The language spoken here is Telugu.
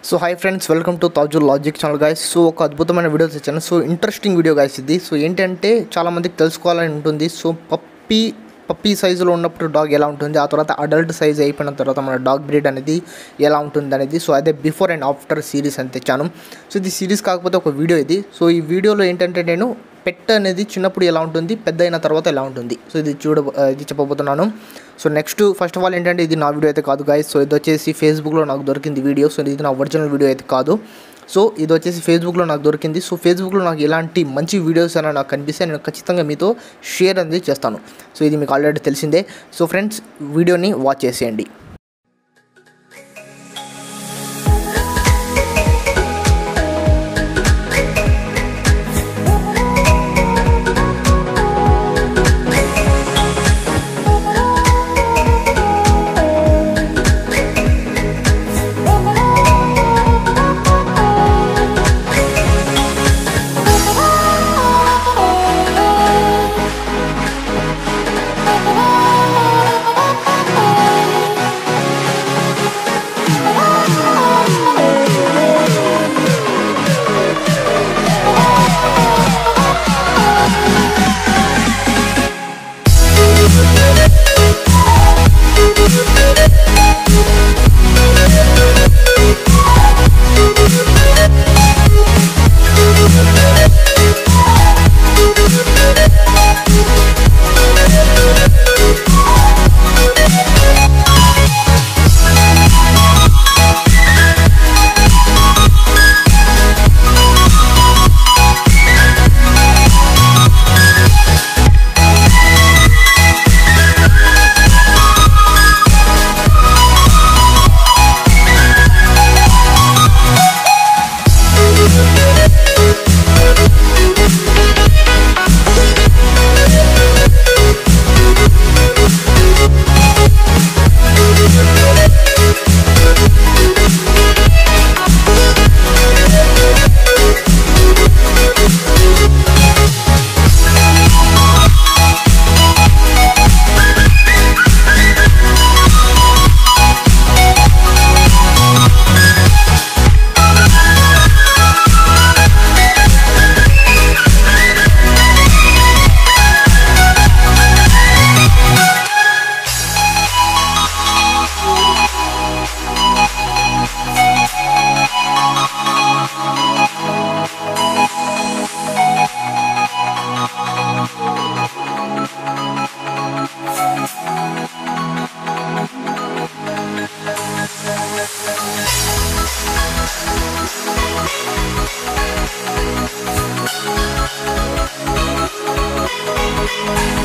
So hi friends welcome to Tajul logic channel guys so ఒక అద్భుతమైన వీడియోస్ ఇచ్చాను సో ఇంట్రెస్టింగ్ వీడియో గాయస్ ఇది సో ఏంటంటే చాలామందికి తెలుసుకోవాలని ఉంటుంది సో పప్పీ పప్పీ సైజులో ఉన్నప్పుడు డాగ్ ఎలా ఉంటుంది ఆ తర్వాత అడల్ట్ సైజ్ అయిపోయిన తర్వాత మన డాగ్ బ్రీడ్ అనేది ఎలా ఉంటుంది అనేది సో అదే బిఫోర్ అండ్ ఆఫ్టర్ సిరీస్ అని తెచ్చాను సో ఇది సిరీస్ కాకపోతే ఒక వీడియో ఇది సో ఈ వీడియోలో ఏంటంటే నేను పెట్ అనేది చిన్నప్పుడు ఎలా ఉంటుంది పెద్ద అయిన తర్వాత ఎలా ఉంటుంది సో ఇది చూడ ఇది చెప్పబోతున్నాను so next first of all ఏంటంటే ఇది నా వీడియో అయితే కాదు గాయస్ సో ఇది వచ్చేసి ఫేస్బుక్లో నాకు దొరికింది వీడియో సో ఇది నా ఒరిజినల్ వీడియో అయితే కాదు సో ఇది వచ్చేసి ఫేస్బుక్లో నాకు దొరికింది సో ఫేస్బుక్లో నాకు ఎలాంటి మంచి వీడియోస్ అయినా నాకు కనిపిస్తే నేను ఖచ్చితంగా మీతో షేర్ అనేది చేస్తాను సో ఇది మీకు ఆల్రెడీ తెలిసిందే సో ఫ్రెండ్స్ వీడియోని వాచ్ చేసేయండి Thank you.